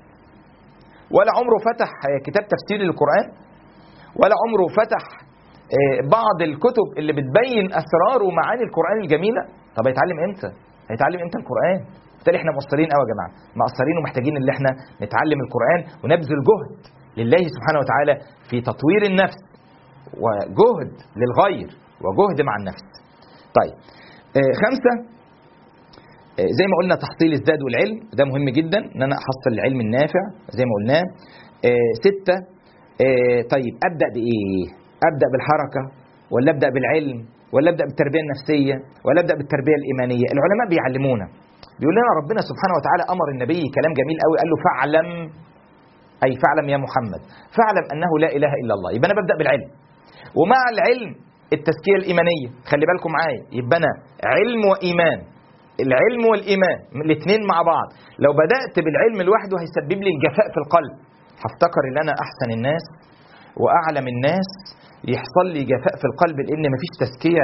ولا عمره فتح كتاب تفسير للقرآن ولا عمره فتح بعض الكتب اللي بتبين أسرار ومعاني القرآن الجميلة طب هيتعلم إمتى؟ هيتعلم إمتى القرآن؟ بالتالي احنا مقصرين قوي يا جماعه مقصرين ومحتاجين ان احنا نتعلم القران ونبذل جهد لله سبحانه وتعالى في تطوير النفس وجهد للغير وجهد مع النفس طيب آه خمسة آه زي ما قلنا تحصيل الزاد والعلم ده مهم جدا ان انا احصل العلم النافع زي ما قلناه آه ستة طيب ابدا بايه ابدا بالحركه ولا ابدا بالعلم ولا ابدا بالتربيه النفسيه ولا ابدا بالتربيه الايمانيه العلماء بيعلمونا بيقول لنا ربنا سبحانه وتعالى امر النبي كلام جميل قوي قال له فاعلم اي فاعلم يا محمد فاعلم انه لا اله الا الله يبقى انا ببدا بالعلم ومع العلم التزكيه الايمانيه خلي بالكم معايا يبقى انا علم وايمان العلم والايمان الاثنين مع بعض لو بدات بالعلم لوحده هيسبب لي الجفاء في القلب هفتكر ان انا احسن الناس واعلم الناس يحصل لي جفاء في القلب لان مفيش تزكيه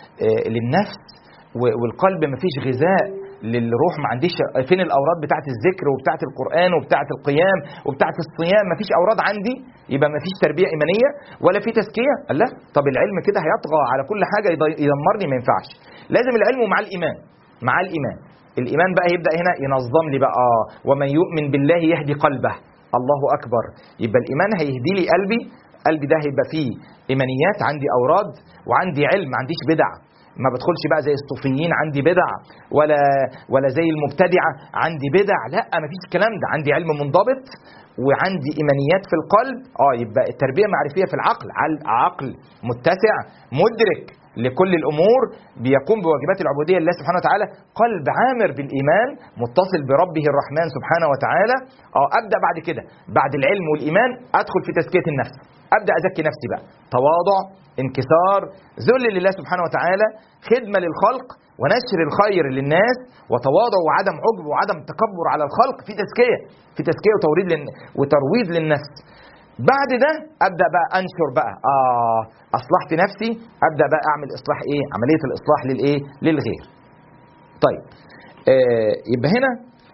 للنفس والقلب مفيش غذاء للروح ما عنديش فين الاوراد بتاعه الذكر وبتاعه القران وبتاعه القيام وبتاعه الصيام ما فيش اوراد عندي يبقى ما فيش تربيه ايمانيه ولا في تزكيه لا طب العلم كده هيطغى على كل حاجه يدمرني ما ينفعش لازم العلم مع الايمان مع الايمان الايمان بقى يبدا هنا ينظم لي بقى آه ومن يؤمن بالله يهدي قلبه الله اكبر يبقى الايمان هيهدي لي قلبي قلبي ده هيبقى فيه ايمانيات عندي اوراد وعندي علم ما عنديش بدع ما بدخلش بقى زي الصوفيين عندي بدع ولا ولا زي المبتدعه عندي بدع لا ما فيش الكلام ده عندي علم منضبط وعندي ايمانيات في القلب اه يبقى التربيه معرفيه في العقل عقل متسع مدرك لكل الامور بيقوم بواجبات العبوديه لله سبحانه وتعالى قلب عامر بالايمان متصل بربه الرحمن سبحانه وتعالى اه ابدا بعد كده بعد العلم والايمان ادخل في تزكيه النفس ابدا ازكي نفسي بقى تواضع انكسار ذل لله سبحانه وتعالى خدمه للخلق ونشر الخير للناس وتواضع وعدم عجب وعدم تكبر على الخلق في تزكيه في تزكيه وتوريد لن... وترويض للنفس بعد ده ابدا بقى انشر بقى اه اصلحت نفسي ابدا بقى اعمل اصلاح ايه عمليه الاصلاح للايه للغير طيب آه يبقى هنا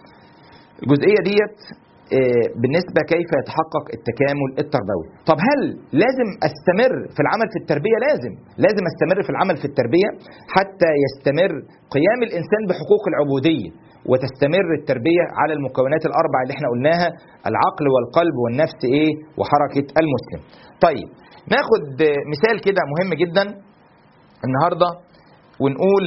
الجزئيه ديت آه بالنسبه كيف يتحقق التكامل التربوي طب هل لازم استمر في العمل في التربيه لازم لازم استمر في العمل في التربيه حتى يستمر قيام الانسان بحقوق العبوديه وتستمر التربية على المكونات الأربع اللي احنا قلناها العقل والقلب والنفس ايه وحركة المسلم طيب ناخد مثال كده مهم جدا النهاردة ونقول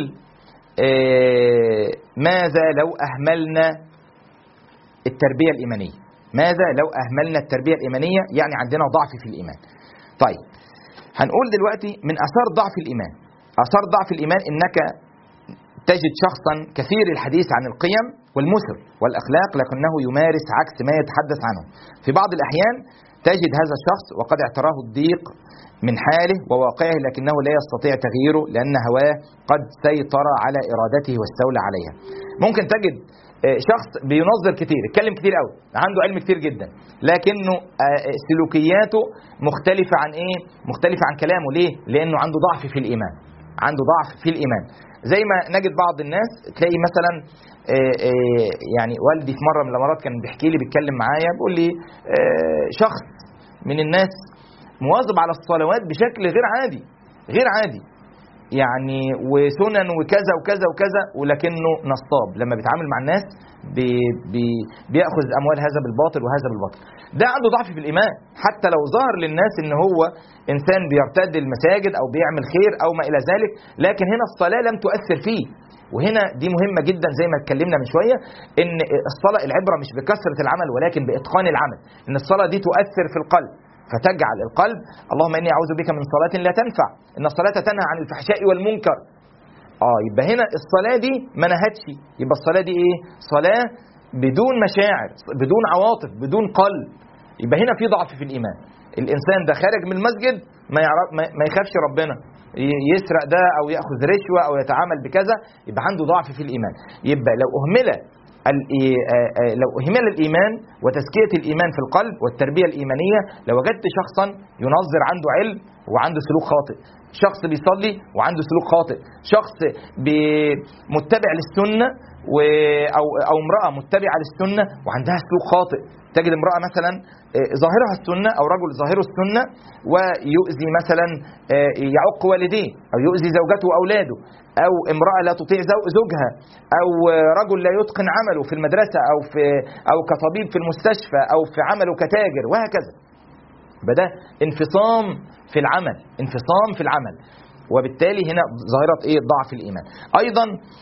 اه ماذا لو أهملنا التربية الإيمانية ماذا لو أهملنا التربية الإيمانية يعني عندنا ضعف في الإيمان طيب هنقول دلوقتي من أثار ضعف الإيمان أثار ضعف الإيمان إنك تجد شخصا كثير الحديث عن القيم والمثل والاخلاق لكنه يمارس عكس ما يتحدث عنه. في بعض الاحيان تجد هذا الشخص وقد اعتراه الضيق من حاله وواقعه لكنه لا يستطيع تغييره لان هواه قد سيطر على ارادته واستولى عليها. ممكن تجد شخص بينظر كتير، يتكلم كتير قوي، عنده علم كتير جدا، لكنه سلوكياته مختلفة عن ايه؟ مختلفة عن كلامه، ليه؟ لأنه عنده ضعف في الإيمان. عنده ضعف في الإيمان. زي ما نجد بعض الناس تلاقي مثلا يعني والدي في مره من المرات كان بيحكي لي بيتكلم معايا بيقول لي شخص من الناس مواظب على الصلوات بشكل غير عادي غير عادي يعني وسنن وكذا وكذا وكذا ولكنه نصاب لما بيتعامل مع الناس بي بي بياخذ اموال هذا بالباطل وهذا بالباطل ده عنده ضعف في الايمان حتى لو ظهر للناس ان هو انسان بيرتد المساجد او بيعمل خير او ما الى ذلك لكن هنا الصلاه لم تؤثر فيه وهنا دي مهمه جدا زي ما اتكلمنا من شويه ان الصلاه العبره مش بكثره العمل ولكن باتقان العمل ان الصلاه دي تؤثر في القلب فتجعل القلب اللهم اني اعوذ بك من صلاه لا تنفع ان الصلاه تنهى عن الفحشاء والمنكر اه يبقى هنا الصلاه دي ما نهتش يبقى الصلاه دي ايه صلاه بدون مشاعر بدون عواطف بدون قلب يبقى هنا في ضعف في الايمان الانسان ده خارج من المسجد ما يعرف ما ما يخافش ربنا ي- يسرق ده او ياخذ رشوه او يتعامل بكذا يبقى عنده ضعف في الايمان يبقى لو اهمل الإي- آه، آه، لو اهمل الايمان وتزكيه الايمان في القلب والتربيه الايمانيه لوجدت شخصا ينظر عنده علم وعنده سلوك خاطئ شخص بيصلي وعنده سلوك خاطئ شخص بي- متبع للسنه و او او امراه متبعه للسنه وعندها سلوك خاطئ تجد امراه مثلا آه، ظاهرها السنه او رجل ظاهره السنه ويؤذي مثلا آه، يعق والديه او يؤذي زوجته واولاده او امراه لا تطيع زو- زوجها او آه، رجل لا يتقن عمله في المدرسه او في او كطبيب في المستشفى او في عمله كتاجر وهكذا بدا انفصام في العمل انفصام في العمل وبالتالي هنا ظاهره ايه ضعف الايمان ايضا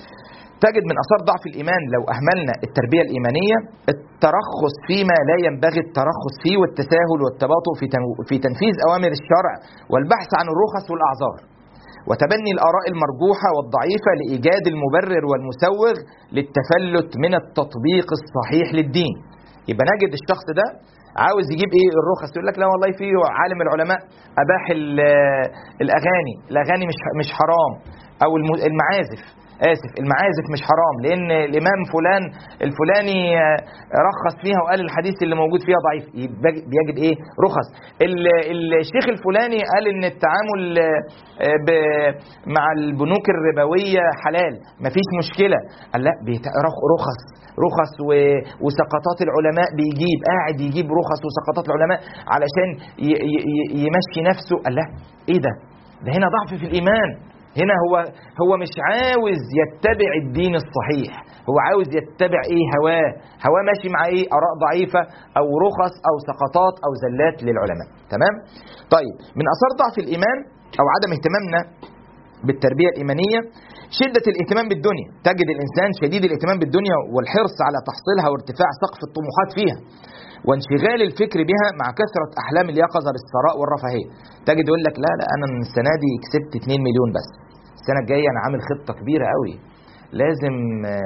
تجد من اثار ضعف الايمان لو اهملنا التربيه الايمانيه الترخص فيما لا ينبغي الترخص فيه والتساهل والتباطؤ في تنو- في تنفيذ اوامر الشرع والبحث عن الرخص والاعذار وتبني الاراء المرجوحه والضعيفه لايجاد المبرر والمسوغ للتفلت من التطبيق الصحيح للدين يبقى نجد الشخص ده عاوز يجيب ايه الرخص يقول لك لا والله في عالم العلماء اباح ال- الاغاني الاغاني مش مش حرام او الم- المعازف اسف المعازف مش حرام لان الامام فلان الفلاني آه، رخص فيها وقال الحديث اللي موجود فيها ضعيف يبقى بيجد ايه رخص ال- الشيخ الفلاني قال ان التعامل آه، ب- مع البنوك الربويه حلال مفيش مشكله قال لا بيت- رخ- رخص رخص و- وسقطات العلماء بيجيب قاعد يجيب رخص وسقطات العلماء علشان ي- ي- ي- يمشي نفسه قال لا ايه ده ده هنا ضعف في الايمان هنا هو هو مش عاوز يتبع الدين الصحيح هو عاوز يتبع ايه هواه هواه ماشي مع ايه اراء ضعيفه او رخص او سقطات او زلات للعلماء تمام طيب من اثار ضعف الايمان او عدم اهتمامنا بالتربيه الايمانيه شده الاهتمام بالدنيا تجد الانسان شديد الاهتمام بالدنيا والحرص على تحصيلها وارتفاع سقف الطموحات فيها وانشغال الفكر بها مع كثره احلام اليقظه بالثراء والرفاهيه تجد يقول لك لا لا انا السنه دي كسبت 2 مليون بس السنه الجايه انا عامل خطه كبيره قوي لازم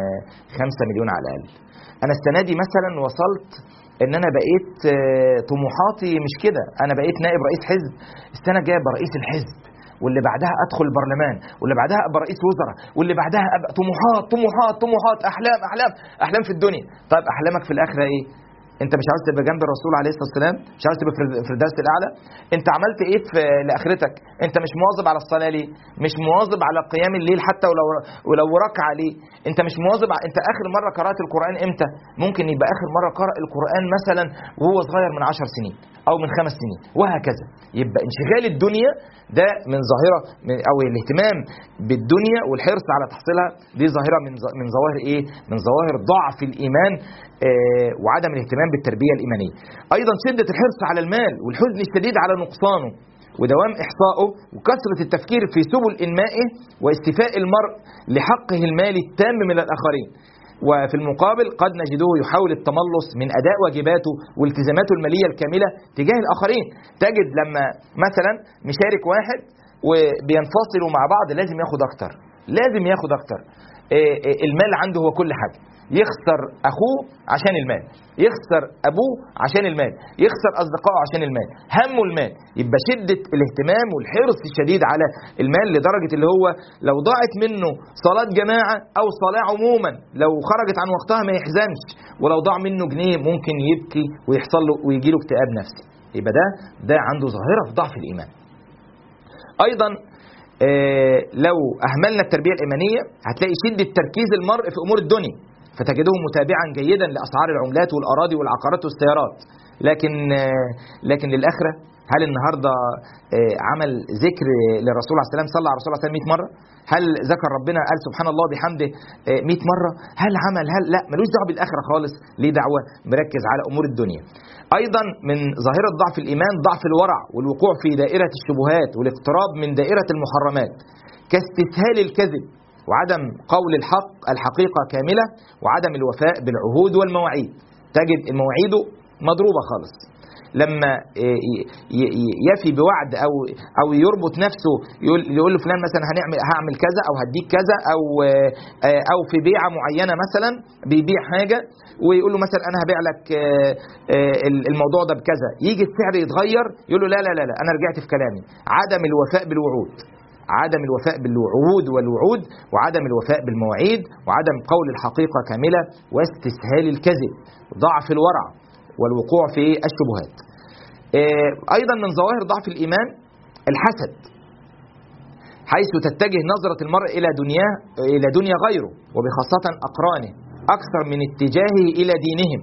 آه، 5 مليون على الاقل انا السنه دي مثلا وصلت ان انا بقيت آه، طموحاتي مش كده انا بقيت نائب رئيس حزب السنه الجايه ابقى رئيس الحزب واللي بعدها ادخل البرلمان واللي بعدها ابقى رئيس وزراء واللي بعدها ابقى طموحات طموحات طموحات احلام احلام احلام في الدنيا طيب احلامك في الاخره ايه انت مش عاوز تبقى جنب الرسول عليه الصلاه والسلام مش عاوز تبقى في- في الدرس الاعلى انت عملت ايه في لاخرتك انت مش مواظب على الصلاه ليه مش مواظب على قيام الليل حتى ولو ولو ركعه ليه انت مش مواظب ع- انت اخر مره قرات القران امتى ممكن يبقى اخر مره قرأ القران مثلا وهو صغير من عشر سنين او من خمس سنين وهكذا يبقى انشغال الدنيا ده من ظاهره من او الاهتمام بالدنيا والحرص على تحصيلها دي ظاهره من ظ- من ظواهر ايه من ظواهر ضعف الايمان آه، وعدم الاهتمام بالتربيه الايمانيه ايضا شده الحرص على المال والحزن الشديد على نقصانه ودوام احصائه وكثره التفكير في سبل انمائه واستيفاء المرء لحقه المالي التام من الاخرين وفي المقابل قد نجده يحاول التملص من اداء واجباته والتزاماته الماليه الكامله تجاه الاخرين تجد لما مثلا مشارك واحد وبينفصلوا مع بعض لازم ياخد اكتر لازم ياخد اكتر إيه إيه المال عنده هو كل حاجه يخسر اخوه عشان المال يخسر ابوه عشان المال يخسر اصدقائه عشان المال همه المال يبقى شده الاهتمام والحرص الشديد على المال لدرجه اللي هو لو ضاعت منه صلاه جماعه او صلاه عموما لو خرجت عن وقتها ما يحزنش ولو ضاع منه جنيه ممكن يبكي ويحصل له ويجي له اكتئاب نفسي يبقى ده ده عنده ظاهره في ضعف الايمان ايضا آه، لو اهملنا التربيه الايمانيه هتلاقي شده تركيز المرء في امور الدنيا فتجده متابعا جيدا لاسعار العملات والاراضي والعقارات والسيارات لكن آه، لكن للاخره هل النهارده آه، عمل ذكر للرسول عليه السلام صلى على الرسول عليه السلام 100 مره هل ذكر ربنا قال سبحان الله بحمده آه، 100 مره هل عمل هل لا ملوش دعوه بالاخره خالص ليه دعوه مركز على امور الدنيا ايضا من ظاهره ضعف الايمان ضعف الورع والوقوع في دائره الشبهات والاقتراب من دائره المحرمات كاستسهال الكذب وعدم قول الحق الحقيقه كامله وعدم الوفاء بالعهود والمواعيد تجد المواعيد مضروبه خالص لما يفي بوعد او او يربط نفسه يقول يقول لفلان مثلا هنعمل هعمل كذا او هديك كذا او او في بيعه معينه مثلا بيبيع حاجه ويقول له مثلا انا هبيع لك الموضوع ده بكذا يجي السعر يتغير يقول له لا لا لا, لا انا رجعت في كلامي عدم الوفاء بالوعود عدم الوفاء بالوعود والوعود وعدم الوفاء بالمواعيد وعدم قول الحقيقة كاملة واستسهال الكذب ضعف الورع والوقوع في الشبهات أيضا من ظواهر ضعف الإيمان الحسد حيث تتجه نظرة المرء إلى دنياه إلى دنيا غيره وبخاصة أقرانه أكثر من اتجاهه إلى دينهم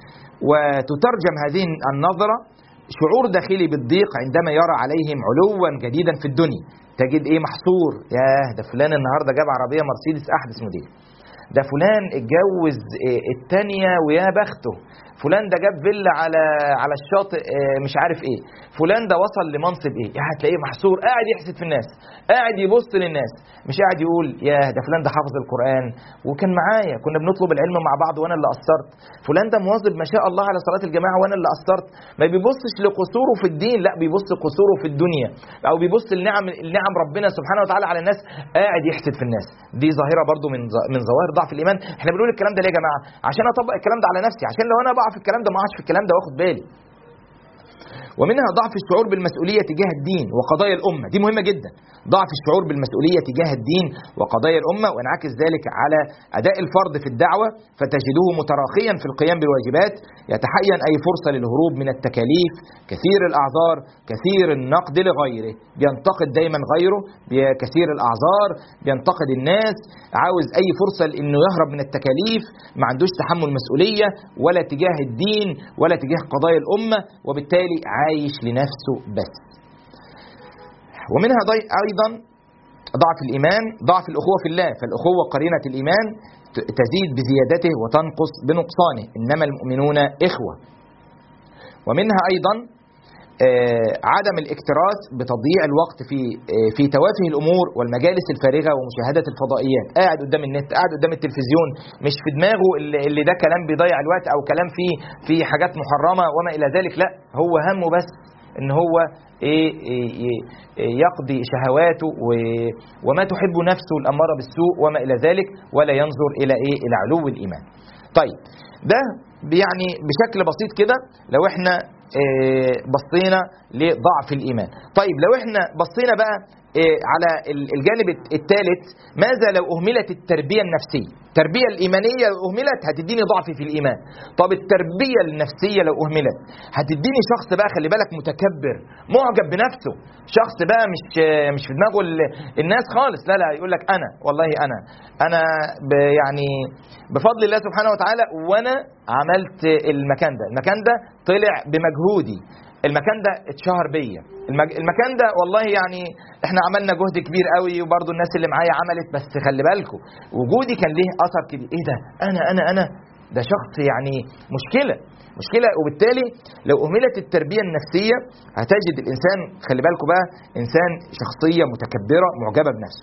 وتترجم هذه النظرة شعور داخلي بالضيق عندما يرى عليهم علوا جديدا في الدنيا تجد ايه محصور ياه ده فلان النهارده جاب عربيه مرسيدس احدث موديل ده فلان اتجوز الثانيه ويا بخته فلان ده جاب فيلا على على الشاطئ مش عارف ايه فلان ده وصل لمنصب ايه يعني هتلاقيه محصور قاعد يحسد في الناس قاعد يبص للناس مش قاعد يقول يا ده فلان ده حافظ القران وكان معايا كنا بنطلب العلم مع بعض وانا اللي قصرت فلان ده مواظب ما شاء الله على صلاه الجماعه وانا اللي قصرت ما بيبصش لقصوره في الدين لا بيبص قصوره في الدنيا او بيبص لنعم نعم ربنا سبحانه وتعالى على الناس قاعد يحسد في الناس دي ظاهره برضو من من ظواهر ضعف الايمان احنا بنقول الكلام ده ليه يا جماعه عشان اطبق الكلام ده على نفسي عشان لو انا بقع في الكلام ده ما اقعش في الكلام ده واخد بالي ومنها ضعف الشعور بالمسؤولية تجاه الدين وقضايا الأمة دي مهمة جدا ضعف الشعور بالمسؤولية تجاه الدين وقضايا الأمة وانعكس ذلك على أداء الفرد في الدعوة فتجده متراخيا في القيام بالواجبات يتحين أي فرصة للهروب من التكاليف كثير الأعذار كثير النقد لغيره بينتقد دايما غيره كثير الأعذار بينتقد الناس عاوز أي فرصة لأنه يهرب من التكاليف ما عندوش تحمل مسؤولية ولا تجاه الدين ولا تجاه قضايا الأمة وبالتالي عايش لنفسه بس ومنها أيضا ضعف الإيمان ضعف الأخوة في الله فالأخوة قرينة الإيمان تزيد بزيادته وتنقص بنقصانه إنما المؤمنون إخوة ومنها أيضا عدم الاكتراث بتضييع الوقت في في توافه الامور والمجالس الفارغه ومشاهده الفضائيات قاعد قدام النت قاعد قدام التلفزيون مش في دماغه اللي, اللي ده كلام بيضيع الوقت او كلام فيه في حاجات محرمه وما الى ذلك لا هو همه بس ان هو إيه إيه يقضي شهواته وما تحب نفسه الاماره بالسوء وما الى ذلك ولا ينظر الى ايه الى علو الايمان طيب ده يعني بشكل بسيط كده لو احنا بصينا لضعف الايمان طيب لو احنا بصينا بقى على الجانب الثالث ماذا لو اهملت التربيه النفسيه التربيه الايمانيه لو اهملت هتديني ضعف في الايمان طب التربيه النفسيه لو اهملت هتديني شخص بقى خلي بالك متكبر معجب بنفسه شخص بقى مش مش في دماغه الناس خالص لا لا يقول لك انا والله انا انا يعني بفضل الله سبحانه وتعالى وانا عملت المكان ده المكان ده طلع بمجهودي المكان ده اتشهر بيا المكان ده والله يعني احنا عملنا جهد كبير قوي وبرضه الناس اللي معايا عملت بس خلي بالكم وجودي كان ليه اثر كبير ايه ده انا انا انا ده شخص يعني مشكله مشكله وبالتالي لو اهملت التربيه النفسيه هتجد الانسان خلي بالكم بقى انسان شخصيه متكبره معجبه بنفسه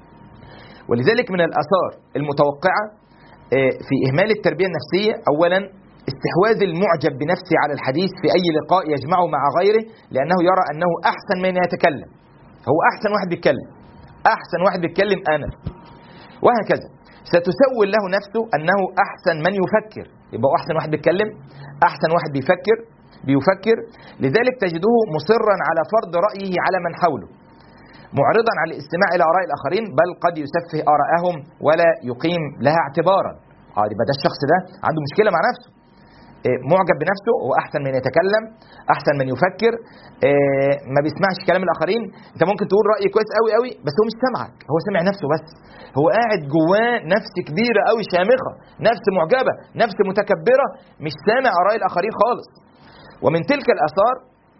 ولذلك من الاثار المتوقعه في اهمال التربيه النفسيه اولا استحواذ المعجب بنفسه على الحديث في أي لقاء يجمعه مع غيره لأنه يرى أنه أحسن من يتكلم هو أحسن واحد بيتكلم أحسن واحد بيتكلم أنا وهكذا ستسول له نفسه أنه أحسن من يفكر يبقى أحسن واحد بيتكلم أحسن واحد بيفكر بيفكر لذلك تجده مصرا على فرض رأيه على من حوله معرضا على الاستماع إلى آراء الآخرين بل قد يسفه آراءهم ولا يقيم لها اعتبارا اه يبقى ده الشخص ده عنده مشكله مع نفسه معجب بنفسه هو احسن من يتكلم احسن من يفكر ما بيسمعش كلام الاخرين انت ممكن تقول راي كويس قوي قوي بس هو مش سامعك هو سامع نفسه بس هو قاعد جواه نفس كبيره قوي شامخه نفس معجبه نفس متكبره مش سامع اراء الاخرين خالص ومن تلك الاثار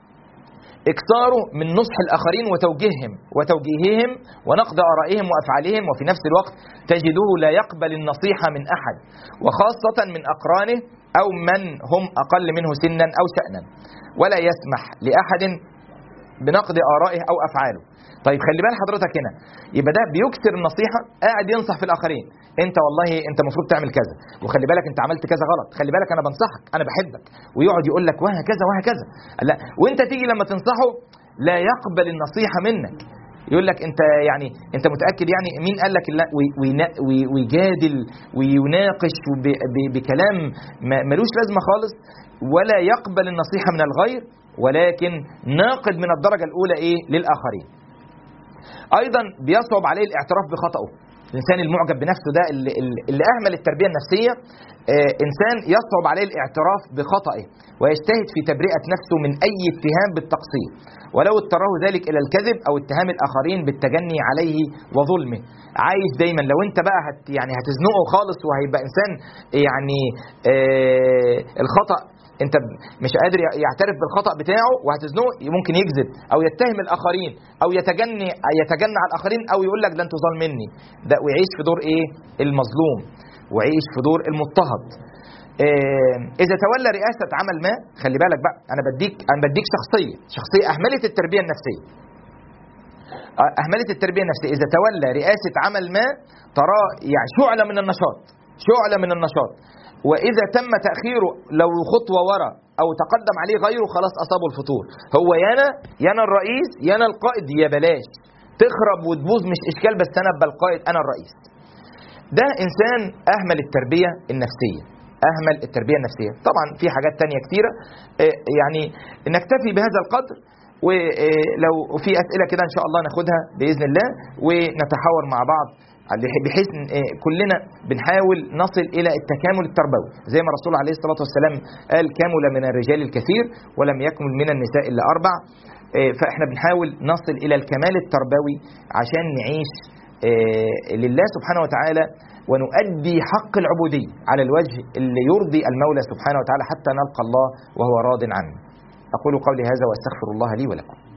اكثاره من نصح الاخرين وتوجيههم وتوجيههم ونقد ارائهم وافعالهم وفي نفس الوقت تجده لا يقبل النصيحه من احد وخاصه من اقرانه او من هم اقل منه سنا او شانا ولا يسمح لاحد بنقد ارائه او افعاله طيب خلي بال حضرتك هنا يبقى ده بيكسر النصيحه قاعد ينصح في الاخرين انت والله انت المفروض تعمل كذا وخلي بالك انت عملت كذا غلط خلي بالك انا بنصحك انا بحبك ويقعد يقول لك وهكذا وهكذا لا وانت تيجي لما تنصحه لا يقبل النصيحه منك يقول لك انت يعني انت متاكد يعني مين قال لك لا وي- وينا- وي- ويجادل ويناقش وب- ب- بكلام ما- ملوش لازمه خالص ولا يقبل النصيحه من الغير ولكن ناقد من الدرجه الاولى ايه للاخرين ايضا بيصعب عليه الاعتراف بخطئه الانسان المعجب بنفسه ده اللي, اللي اهمل التربيه النفسيه آه، انسان يصعب عليه الاعتراف بخطئه ويجتهد في تبرئه نفسه من اي اتهام بالتقصير ولو اضطره ذلك الى الكذب او اتهام الاخرين بالتجني عليه وظلمه عايز دايما لو انت بقى هت يعني هتزنقه خالص وهيبقى انسان يعني آه الخطا انت ب- مش قادر يعترف بالخطا بتاعه وهتزنقه ممكن يكذب او يتهم الاخرين او يتجني يتجنى على الاخرين او يقول لك ده انتوا ظالميني ده ويعيش في دور ايه المظلوم ويعيش في دور المضطهد آه، اذا تولى رئاسه عمل ما خلي بالك بقى انا بديك انا بديك شخصيه شخصيه اهملت التربيه النفسيه آه، اهملت التربيه النفسيه اذا تولى رئاسه عمل ما ترى يعني شعله من النشاط شعله من النشاط واذا تم تاخيره لو خطوه ورا او تقدم عليه غيره خلاص اصابه الفطور هو يانا يانا الرئيس يانا القائد يا بلاش تخرب وتبوظ مش اشكال بس انا ابقى القائد انا الرئيس ده انسان اهمل التربيه النفسيه اهمل التربيه النفسيه طبعا في حاجات تانية كتيره آه، يعني نكتفي بهذا القدر ولو في اسئله كده ان شاء الله ناخدها باذن الله ونتحاور مع بعض بحيث إن، آه، كلنا بنحاول نصل الى التكامل التربوي زي ما الرسول عليه الصلاه والسلام قال كامل من الرجال الكثير ولم يكمل من النساء الا اربع آه، فاحنا بنحاول نصل الى الكمال التربوي عشان نعيش آه، لله سبحانه وتعالى ونؤدي حق العبودية على الوجه اللي يرضي المولى سبحانه وتعالى حتى نلقى الله وهو راض عنه أقول قولي هذا وأستغفر الله لي ولكم